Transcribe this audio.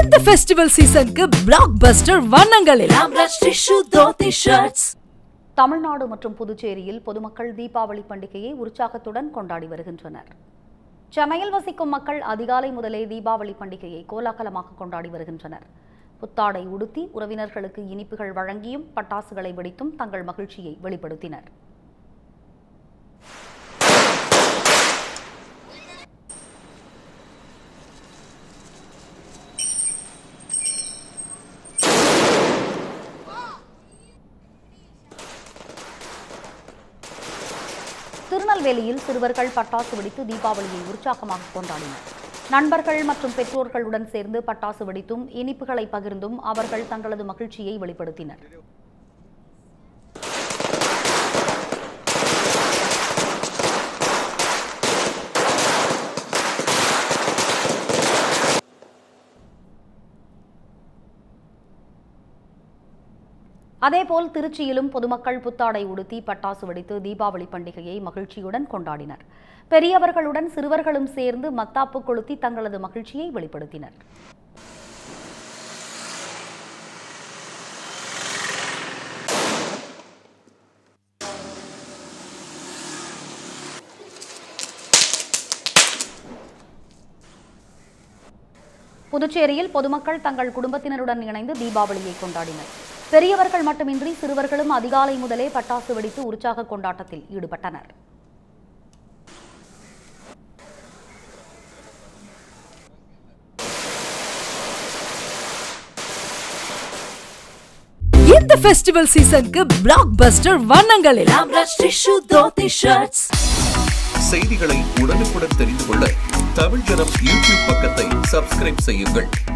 இந்த ஃபெஸ்டிவல் சீசனுக்கு block buster வண்ணங்களில் ஆம்ரஷ் டிஷ்யூ தோத்தி ஷர்ட்ஸ் தமிழ்நாடு மற்றும் புதுச்சேரியில் பொதுமக்கள் தீபாவளி பண்டிகையை உற்சாகத்துடன் கொண்டாடி வருகின்றனர் சென்னையில் வசிக்கும் மக்கள் அதிகாலை முதலே தீபாவளி பண்டிகையை கோலாகலமாக கொண்டாடி வருகின்றனர் புத்தாடை உடுத்தி உறவினர்களுக்கு இனிப்புகள் வழங்கியும் பட்டாசுகளை வெடித்தும் தங்கள் மகிழ்ச்சியை வெளிப்படுத்தினர் திருநெல்வேலியில் சிறுவர்கள் பட்டாசு வெடித்து தீபாவளியை உற்சாகமாக கொண்டாடினர் நண்பர்கள் மற்றும் பெற்றோர்களுடன் சேர்ந்து பட்டாசு வெடித்தும் இனிப்புகளை பகிர்ந்தும் அவர்கள் தங்களது மகிழ்ச்சியை வெளிப்படுத்தினர் அதேபோல் திருச்சியிலும் பொதுமக்கள் புத்தாடை உடுத்தி பட்டாசு வெடித்து தீபாவளி பண்டிகையை மகிழ்ச்சியுடன் கொண்டாடினர் பெரியவர்களுடன் சிறுவர்களும் சேர்ந்து மத்தாப்பு கொளுத்தி தங்களது மகிழ்ச்சியை வெளிப்படுத்தினர் புதுச்சேரியில் பொதுமக்கள் தங்கள் குடும்பத்தினருடன் இணைந்து தீபாவளியை கொண்டாடினர் பெரியவர்கள் மட்டுமின்றி சிறுவர்களும் அதிகாலை முதலே பட்டாசு வெடித்து உற்சாக கொண்டாட்டத்தில் ஈடுபட்டனர் இந்த ஃபெஸ்டிவல் சீசனுக்கு பிளாக் பஸ்டர் வண்ணங்களில் ஆம்ரஷ் டிஷ்யூ தோத்தி ஷர்ட்ஸ் செய்திகளை உடனுக்குடன் தெரிந்து கொள்ள தமிழ் ஜனம் யூடியூப் பக்கத்தை சப்ஸ்கிரைப் செய்யுங்கள்